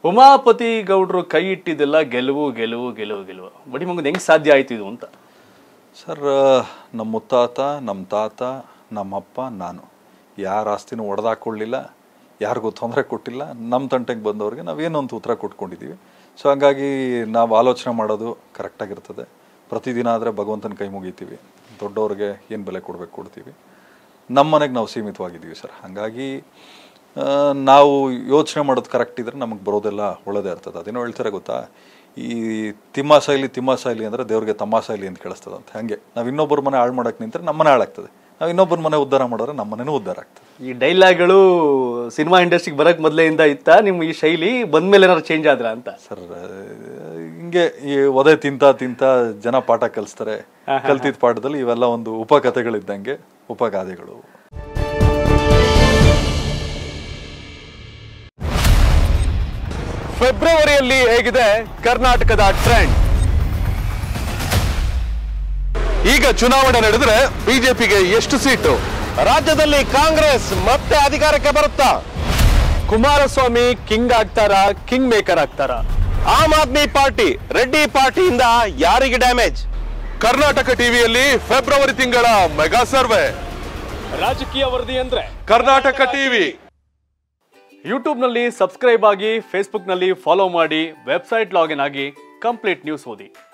ಉಮಾಪತಿ ಗೌಡ್ರು ಕೈ ಇಟ್ಟಿದ್ದೆಲ್ಲ ಗೆಲುವು ಗೆಲುವು ಗೆಲುವು ಗೆಲುವು ಬಡಿ ಮಗನ್ ಹೆಂಗ್ ಸಾಧ್ಯ ಆಯ್ತು ಇದು ಅಂತ ಸರ್ ನಮ್ಮ ಮುತ್ತಾತ ನಮ್ಮ ತಾತ ನಮ್ಮಪ್ಪ ನಾನು ಯಾರ ಆಸ್ತಿನೂ ಒಡೆದಾಕೊಳ್ಳಿಲ್ಲ ಯಾರಿಗೂ ತೊಂದರೆ ಕೊಟ್ಟಿಲ್ಲ ನಮ್ಮ ತಂಟೆಗೆ ಬಂದವ್ರಿಗೆ ನಾವೇನೋ ಒಂದು ಉತ್ತರ ಕೊಟ್ಕೊಂಡಿದ್ದೀವಿ ಸೊ ಹಂಗಾಗಿ ನಾವು ಆಲೋಚನೆ ಮಾಡೋದು ಕರೆಕ್ಟಾಗಿರ್ತದೆ ಪ್ರತಿದಿನ ಆದರೆ ಭಗವಂತನ ಕೈ ಮುಗಿತೀವಿ ದೊಡ್ಡವ್ರಿಗೆ ಏನು ಬೆಲೆ ಕೊಡ್ಬೇಕು ಕೊಡ್ತೀವಿ ನಮ್ಮ ಮನೆಗೆ ನಾವು ಸೀಮಿತವಾಗಿದ್ದೀವಿ ಸರ್ ಹಾಗಾಗಿ ಆ, ನಾವು ಯೋಚನೆ ಮಾಡೋದು ಕರೆಕ್ಟ್ ಇದ್ರೆ ನಮಗೆ ಬರೋದೆಲ್ಲ ಒಳ್ಳೇದೇ ಇರ್ತದೆ ಅದೇನೋ ಹೇಳ್ತಾರೆ ಗೊತ್ತಾ ಈ ತಿಮ್ಮ ಶೈಲಿ ತಿಮ್ಮ ಶೈಲಿ ಅಂದರೆ ದೇವ್ರಿಗೆ ತಮ್ಮ ಶೈಲಿ ಅಂತ ಕೇಳಿಸ್ತದಂತೆ ಹಾಗೆ ನಾವು ಇನ್ನೊಬ್ಬರ ಮನೆ ಹಾಳು ಮಾಡಕ್ಕೆ ನಿಂತರೆ ನಮ್ಮ ಮನೆ ಹಾಳಾಗ್ತದೆ ನಾವು ಇನ್ನೊಬ್ಬರ ಮನೆ ಉದ್ಧಾರ ಮಾಡಿದ್ರೆ ನಮ್ಮ ಮನೆನೂ ಉದ್ಧಾರ ಆಗ್ತದೆ ಈ ಡೈಲಾಗ್ಗಳು ಸಿನಿಮಾ ಇಂಡಸ್ಟ್ರಿಗೆ ಬರಕ್ ಮೊದಲೆಯಿಂದ ಇತ್ತ ನಿಮ್ ಈ ಶೈಲಿ ಬಂದ್ಮೇಲೆ ಏನಾದ್ರು ಚೇಂಜ್ ಆದ್ರ ಅಂತ ಸರ್ ಆ, ಹಿಂಗೆ ಈ ಒದೆ ತಿಂತ ತಿಂತ ಜನ ಪಾಠ ಕಲಿಸ್ತಾರೆ ಕಲ್ತಿದ್ದ ಪಾಠದಲ್ಲಿ ಇವೆಲ್ಲ ಒಂದು ಉಪಕಥೆಗಳಿದ್ದಂಗೆ ಉಪಗಾದೆಗಳು ಫೆಬ್ರವರಿಯಲ್ಲಿ ಹೇಗಿದೆ ಕರ್ನಾಟಕದ ಟ್ರೆಂಡ್ ಈಗ ಚುನಾವಣೆ ನಡೆದ್ರೆ ಬಿಜೆಪಿಗೆ ಎಷ್ಟು ಸೀಟು ರಾಜ್ಯದಲ್ಲಿ ಕಾಂಗ್ರೆಸ್ ಮತ್ತೆ ಅಧಿಕಾರಕ್ಕೆ ಬರುತ್ತಾ ಕುಮಾರಸ್ವಾಮಿ ಕಿಂಗ್ ಆಗ್ತಾರ ಕಿಂಗ್ ಮೇಕರ್ ಆಗ್ತಾರ ಆಮ್ ಆದ್ಮಿ ಪಾರ್ಟಿ ರೆಡ್ಡಿ ಪಾರ್ಟಿಯಿಂದ ಯಾರಿಗೆ ಡ್ಯಾಮೇಜ್ ಕರ್ನಾಟಕ ಟಿವಿಯಲ್ಲಿ ಫೆಬ್ರವರಿ ತಿಂಗಳ ಮೆಗಾ ಸರ್ವೆ ರಾಜಕೀಯ ವರದಿ ಅಂದ್ರೆ ಕರ್ನಾಟಕ ಟಿವಿ ಯೂಟ್ಯೂಬ್ನಲ್ಲಿ ಸಬ್ಸ್ಕ್ರೈಬ್ ಆಗಿ ಫೇಸ್ಬುಕ್ನಲ್ಲಿ ಫಾಲೋ ಮಾಡಿ ವೆಬ್ಸೈಟ್ ಲಾಗಿನ್ ಆಗಿ ಕಂಪ್ಲೀಟ್ ನ್ಯೂಸ್ ಓದಿ